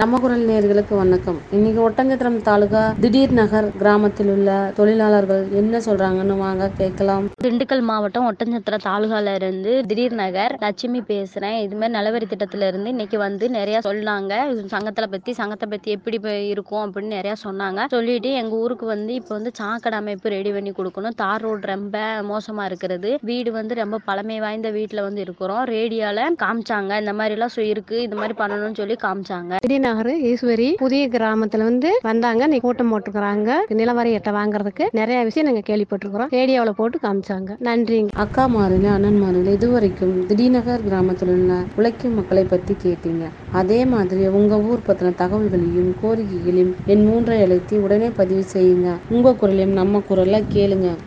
நம்ம குரல் நேயர்களுக்கு வணக்கம் இன்னைக்கு ஒட்டஞ்சத்திரம் தாலுகா திடீர் நகர் கிராமத்தில் உள்ள தொழிலாளர்கள் என்ன சொல்றாங்கன்னு வாங்க கேட்கலாம் திண்டுக்கல் மாவட்டம் ஒட்டஞ்சத்திரம் தாலுகால இருந்து திடீர் நகர் லட்சுமி பேசுறேன் இது மாதிரி நலவரி திட்டத்துல இருந்து இன்னைக்கு வந்து நிறைய சொன்னாங்க சங்கத்துல பத்தி சங்கத்தை பத்தி எப்படி இப்ப இருக்கும் அப்படின்னு நிறைய சொன்னாங்க சொல்லிட்டு எங்க ஊருக்கு வந்து இப்ப வந்து சாக்கடை அமைப்பு ரெடி பண்ணி கொடுக்கணும் தார் ரோடு ரொம்ப மோசமா இருக்கிறது வீடு வந்து ரொம்ப பழமை வாய்ந்த வீட்டுல வந்து இருக்கிறோம் ரேடியோல காமிச்சாங்க இந்த மாதிரி எல்லாம் சு- இருக்கு இந்த மாதிரி பண்ணணும்னு சொல்லி காமிச்சாங்க நகர் ஈஸ்வரி புதிய கிராமத்துல வந்து வந்தாங்க நீ கூட்டம் போட்டுக்கிறாங்க நிலவரி எட்ட வாங்குறதுக்கு நிறைய விஷயம் நாங்க கேள்விப்பட்டிருக்கிறோம் ரேடியோல போட்டு காமிச்சாங்க நன்றிங்க அக்கா மாறில அண்ணன் மாறில இதுவரைக்கும் திடீநகர் கிராமத்தில் உள்ள உழைக்கும் மக்களை பத்தி கேட்டீங்க அதே மாதிரி உங்க ஊர் பத்தின தகவல்களையும் கோரிக்கைகளையும் என் மூன்றை அழைத்து உடனே பதிவு செய்யுங்க உங்க குரலையும் நம்ம குரல்ல கேளுங்க